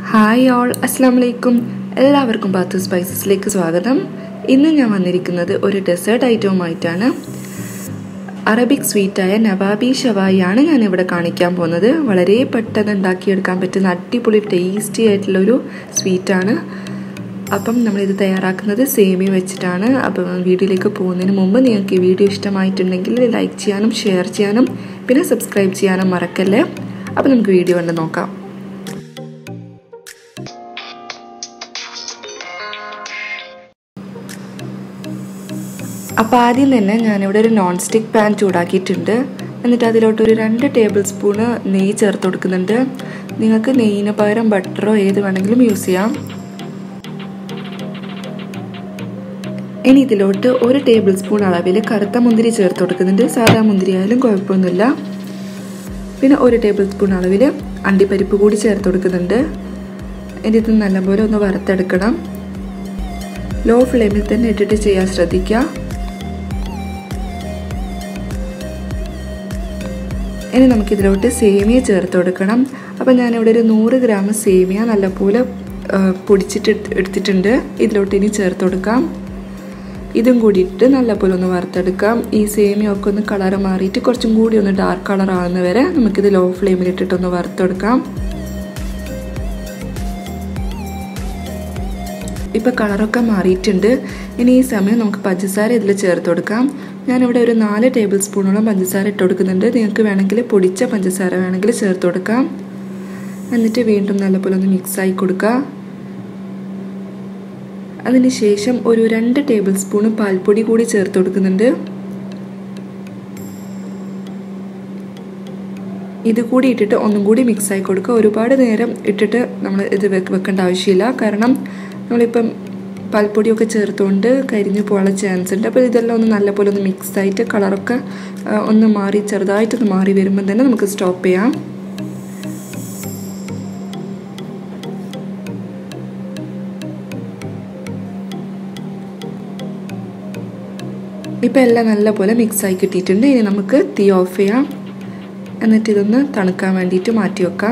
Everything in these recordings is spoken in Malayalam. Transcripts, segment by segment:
ഹായ് ഓൾ അസ്സാം വലൈക്കും എല്ലാവർക്കും ബാത്തു സ്പൈസസിലേക്ക് സ്വാഗതം ഇന്ന് ഞാൻ വന്നിരിക്കുന്നത് ഒരു ഡെസേർട്ട് ഐറ്റവുമായിട്ടാണ് അറബിക് സ്വീറ്റായ നവാബി ഷവായിയാണ് ഞാൻ ഇവിടെ കാണിക്കാൻ പോകുന്നത് വളരെ പെട്ടെന്ന് ഉണ്ടാക്കിയെടുക്കാൻ പറ്റുന്ന അടിപൊളി ടേസ്റ്റി ആയിട്ടുള്ളൊരു സ്വീറ്റാണ് അപ്പം നമ്മളിത് തയ്യാറാക്കുന്നത് സേമിയ വെച്ചിട്ടാണ് അപ്പം വീഡിയോയിലേക്ക് പോകുന്നതിന് മുമ്പ് നിങ്ങൾക്ക് ഈ വീഡിയോ ഇഷ്ടമായിട്ടുണ്ടെങ്കിൽ ലൈക്ക് ചെയ്യാനും ഷെയർ ചെയ്യാനും പിന്നെ സബ്സ്ക്രൈബ് ചെയ്യാനും മറക്കല്ലേ അപ്പം നമുക്ക് വീഡിയോ കണ്ട് നോക്കാം അപ്പോൾ ആദ്യം തന്നെ ഞാനിവിടെ ഒരു നോൺ സ്റ്റിക്ക് പാൻ ചൂടാക്കിയിട്ടുണ്ട് എന്നിട്ട് അതിലോട്ട് ഒരു രണ്ട് ടേബിൾ സ്പൂണ് നെയ്യ് ചേർത്ത് കൊടുക്കുന്നുണ്ട് നിങ്ങൾക്ക് നെയ്യിന് പകരം ബട്ടറോ ഏത് വേണമെങ്കിലും യൂസ് ചെയ്യാം ഇനി ഇതിലോട്ട് ഒരു ടേബിൾ സ്പൂൺ അളവിൽ കറുത്ത മുന്തിരി ചേർത്ത് കൊടുക്കുന്നുണ്ട് സാധാ മുന്തിരി ആയാലും കുഴപ്പമൊന്നുമില്ല പിന്നെ ഒരു ടേബിൾ സ്പൂൺ അളവിൽ അണ്ടിപ്പരിപ്പ് കൂടി ചേർത്ത് കൊടുക്കുന്നുണ്ട് ഇനി ഇത് നല്ലപോലെ ഒന്ന് വറുത്തെടുക്കണം ലോ ഫ്ലെയിമിൽ തന്നെ ഇട്ടിട്ട് ചെയ്യാൻ ശ്രദ്ധിക്കുക ഇനി നമുക്കിതിലോട്ട് സേമിയ ചേർത്ത് കൊടുക്കണം അപ്പം ഞാനിവിടെ ഒരു നൂറ് ഗ്രാം സേമിയ നല്ലപോലെ പൊടിച്ചിട്ട് എടുത്തിട്ടുണ്ട് ഇതിലോട്ട് ഇനി ചേർത്ത് കൊടുക്കാം ഇതും കൂടിയിട്ട് നല്ലപോലെ ഒന്ന് വറുത്തെടുക്കാം ഈ സേമിയ ഒക്കെ ഒന്ന് കളർ മാറിയിട്ട് കുറച്ചും കൂടി ഒന്ന് ഡാർക്ക് കളർ ആവുന്ന വരെ നമുക്കിത് ലോ ഫ്ലെയിമിൽ ഇട്ടിട്ടൊന്ന് വറുത്തെടുക്കാം ഇപ്പോൾ കളറൊക്കെ മാറിയിട്ടുണ്ട് ഇനി ഈ സമയം നമുക്ക് പഞ്ചസാര ഇതിൽ ചേർത്ത് കൊടുക്കാം ഞാനിവിടെ ഒരു നാല് ടേബിൾ സ്പൂണോളം പഞ്ചസാര ഇട്ട് കൊടുക്കുന്നുണ്ട് നിങ്ങൾക്ക് വേണമെങ്കിൽ പൊടിച്ച പഞ്ചസാര വേണമെങ്കിൽ ചേർത്ത് കൊടുക്കാം എന്നിട്ട് വീണ്ടും നല്ലപോലെ ഒന്ന് മിക്സായി കൊടുക്കുക അതിന് ശേഷം ഒരു രണ്ട് ടേബിൾ സ്പൂണ് പാൽപ്പൊടി കൂടി ചേർത്ത് കൊടുക്കുന്നുണ്ട് ഇത് കൂടി ഇട്ടിട്ട് ഒന്നും കൂടി മിക്സായി കൊടുക്കുക ഒരുപാട് നേരം ഇട്ടിട്ട് നമ്മൾ ഇത് വെക്കേണ്ട ആവശ്യമില്ല കാരണം നമ്മളിപ്പം പാൽപ്പൊടിയൊക്കെ ചേർത്തുകൊണ്ട് കരിഞ്ഞു പോകാനുള്ള ചാൻസ് ഉണ്ട് അപ്പോൾ ഇതെല്ലാം ഒന്ന് നല്ലപോലെ ഒന്ന് മിക്സ് ആയിട്ട് കളറൊക്കെ ഒന്ന് മാറി ചെറുതായിട്ടൊന്ന് മാറി വരുമ്പോൾ തന്നെ നമുക്ക് സ്റ്റോപ്പ് ചെയ്യാം ഇപ്പം എല്ലാം നല്ലപോലെ മിക്സായി കിട്ടിയിട്ടുണ്ട് ഇനി നമുക്ക് തീ ഓഫ് ചെയ്യാം എന്നിട്ട് ഇതൊന്ന് തണുക്കാൻ വേണ്ടിയിട്ട് മാറ്റി വെക്കാം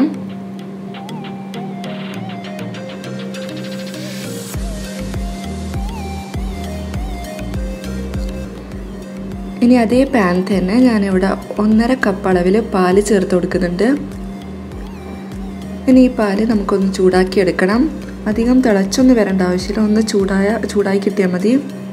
ഇനി അതേ പാൻ തന്നെ ഞാനിവിടെ ഒന്നര കപ്പ് അളവിൽ പാല് ചേർത്ത് കൊടുക്കുന്നുണ്ട് ഇനി ഈ പാല് നമുക്കൊന്ന് ചൂടാക്കി എടുക്കണം അധികം തിളച്ചൊന്നും വരേണ്ട ആവശ്യമില്ല ഒന്ന് ചൂടായ ചൂടായി കിട്ടിയാൽ മതി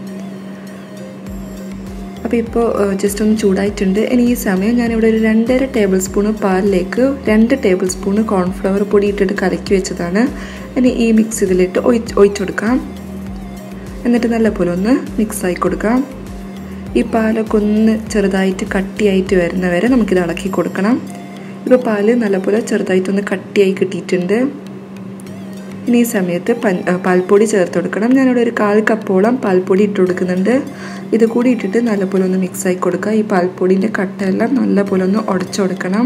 അപ്പോൾ ഇപ്പോൾ ജസ്റ്റ് ഒന്ന് ചൂടായിട്ടുണ്ട് ഇനി ഈ സമയം ഞാനിവിടെ ഒരു രണ്ടര ടേബിൾ സ്പൂണ് പാലിലേക്ക് രണ്ട് ടേബിൾ സ്പൂണ് കോൺഫ്ലവർ പൊടി ഇട്ടിട്ട് കലക്കി വെച്ചതാണ് ഇനി ഈ മിക്സ് ഇതിലിട്ട് ഒഴിച്ച് ഒഴിച്ചു കൊടുക്കാം എന്നിട്ട് നല്ലപോലെ ഒന്ന് മിക്സായി കൊടുക്കാം ഈ പാലൊക്കെ ഒന്ന് ചെറുതായിട്ട് കട്ടിയായിട്ട് വരുന്ന വരെ നമുക്കിത് ഇളക്കി കൊടുക്കണം ഇപ്പോൾ പാല് നല്ലപോലെ ചെറുതായിട്ടൊന്ന് കട്ടിയായി കിട്ടിയിട്ടുണ്ട് ഇനി ഈ സമയത്ത് പൻ പാൽപ്പൊടി ചേർത്ത് കൊടുക്കണം ഞാനിവിടെ ഒരു കാൽ കപ്പോളം പാൽപ്പൊടി ഇട്ട് കൊടുക്കുന്നുണ്ട് ഇത് കൂടി ഇട്ടിട്ട് നല്ലപോലെ ഒന്ന് മിക്സായി കൊടുക്കുക ഈ പാൽപ്പൊടിൻ്റെ കട്ടയെല്ലാം നല്ലപോലെ ഒന്ന് ഉടച്ചു കൊടുക്കണം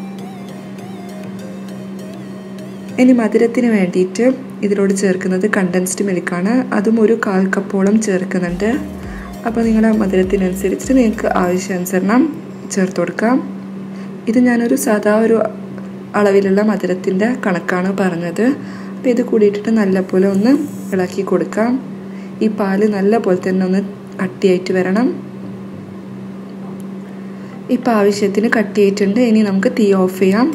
ഇനി മധുരത്തിന് വേണ്ടിയിട്ട് ഇതിലോട് ചേർക്കുന്നത് കണ്ടൻസ്ഡ് മിൽക്കാണ് അതും ഒരു കാൽ കപ്പോളം ചേർക്കുന്നുണ്ട് അപ്പോൾ നിങ്ങളുടെ മധുരത്തിനനുസരിച്ചിട്ട് നിങ്ങൾക്ക് ആവശ്യാനുസരണം ചേർത്ത് കൊടുക്കാം ഇത് ഞാനൊരു സാധാ ഒരു അളവിലുള്ള മധുരത്തിൻ്റെ കണക്കാണ് പറഞ്ഞത് അപ്പോൾ ഇത് കൂടിയിട്ടിട്ട് നല്ലപോലെ ഒന്ന് ഇളക്കി കൊടുക്കാം ഈ പാല് നല്ലപോലെ തന്നെ ഒന്ന് കട്ടിയായിട്ട് വരണം ഇപ്പം ആവശ്യത്തിന് കട്ടിയായിട്ടുണ്ട് ഇനി നമുക്ക് തീ ഓഫ് ചെയ്യാം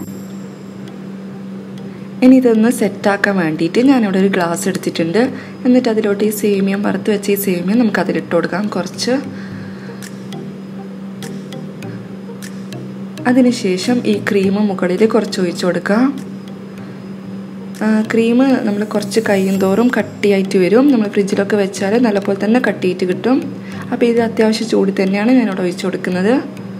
ഇനി ഇതൊന്ന് സെറ്റാക്കാൻ വേണ്ടിയിട്ട് ഞാനിവിടെ ഒരു ഗ്ലാസ് എടുത്തിട്ടുണ്ട് എന്നിട്ട് അതിലോട്ട് ഈ സേമിയം വറുത്ത് വെച്ച ഈ സേമിയം നമുക്ക് അതിലിട്ട് കൊടുക്കാം കുറച്ച് അതിനുശേഷം ഈ ക്രീം മുകളിൽ കുറച്ച് ഒഴിച്ചു കൊടുക്കാം ക്രീം നമ്മൾ കുറച്ച് കയ്യും തോറും കട്ടിയായിട്ട് വരും നമ്മൾ ഫ്രിഡ്ജിലൊക്കെ വെച്ചാൽ നല്ലപോലെ തന്നെ കട്ടിയിട്ട് കിട്ടും അപ്പോൾ ഇത് അത്യാവശ്യം ചൂടി തന്നെയാണ് ഞാനിവിടെ ഒഴിച്ചു കൊടുക്കുന്നത്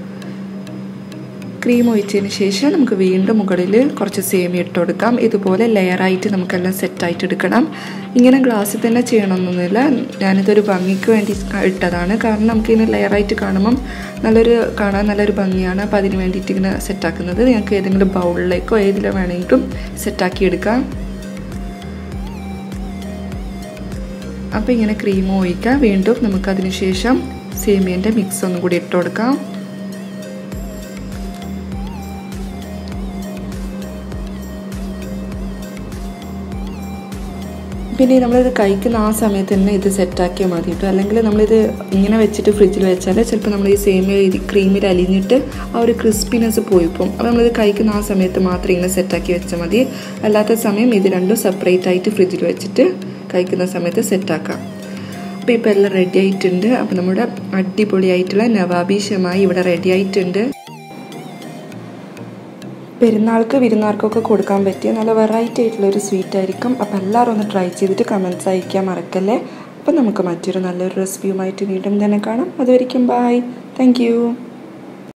ക്രീം ഒഴിച്ചതിന് ശേഷം നമുക്ക് വീണ്ടും മുകളിൽ കുറച്ച് സേമിയ ഇട്ട് കൊടുക്കാം ഇതുപോലെ ലെയറായിട്ട് നമുക്കെല്ലാം സെറ്റായിട്ട് എടുക്കണം ഇങ്ങനെ ഗ്ലാസ്സിൽ തന്നെ ചെയ്യണമെന്നൊന്നുമില്ല ഞാനിതൊരു ഭംഗിക്ക് വേണ്ടി ഇട്ടതാണ് കാരണം നമുക്കിങ്ങനെ ലെയറായിട്ട് കാണുമ്പം നല്ലൊരു കാണാൻ നല്ലൊരു ഭംഗിയാണ് അപ്പോൾ അതിന് വേണ്ടിയിട്ട് ഇങ്ങനെ സെറ്റാക്കുന്നത് നിങ്ങൾക്ക് ഏതെങ്കിലും ബൗളിലേക്കോ ഏതിലോ വേണമെങ്കിലും സെറ്റാക്കി എടുക്കാം അപ്പോൾ ഇങ്ങനെ ക്രീം ഒഴിക്കാം വീണ്ടും നമുക്കതിന് ശേഷം സേമിയൻ്റെ മിക്സ് ഒന്നും കൂടി ഇട്ട് കൊടുക്കാം പിന്നെ നമ്മളിത് കഴിക്കുന്ന ആ സമയത്ത് തന്നെ ഇത് സെറ്റാക്കിയാൽ മതി കേട്ടോ അല്ലെങ്കിൽ നമ്മളിത് ഇങ്ങനെ വെച്ചിട്ട് ഫ്രിഡ്ജിൽ വെച്ചാൽ ചിലപ്പോൾ നമ്മൾ ഈ സേമിയ ഇത് ക്രീമിൽ അലിഞ്ഞിട്ട് ആ ഒരു ക്രിസ്പിനെസ് പോയി പോകും അപ്പോൾ നമ്മളിത് കഴിക്കുന്ന ആ സമയത്ത് മാത്രം ഇങ്ങനെ സെറ്റാക്കി വെച്ചാൽ മതി അല്ലാത്ത സമയം ഇത് രണ്ടും സെപ്പറേറ്റ് ആയിട്ട് ഫ്രിഡ്ജിൽ വെച്ചിട്ട് കഴിക്കുന്ന സമയത്ത് സെറ്റാക്കാം അപ്പോൾ ഇപ്പോൾ എല്ലാം റെഡി ആയിട്ടുണ്ട് അപ്പോൾ നമ്മുടെ അടിപൊളിയായിട്ടുള്ള നവാബി ഷമായി ഇവിടെ റെഡി ആയിട്ടുണ്ട് പെരുന്നാൾക്ക് വിരുന്നാർക്കൊക്കെ കൊടുക്കാൻ പറ്റിയ നല്ല വെറൈറ്റി ആയിട്ടുള്ള ഒരു സ്വീറ്റ് ആയിരിക്കും അപ്പോൾ എല്ലാവരും ഒന്ന് ട്രൈ ചെയ്തിട്ട് കമൻസ് അയക്കാൻ മറക്കല്ലേ അപ്പോൾ നമുക്ക് മറ്റൊരു നല്ലൊരു റെസിപ്പിയുമായിട്ട് വീണ്ടും തന്നെ കാണാം അതുവരെയും ബായ് താങ്ക്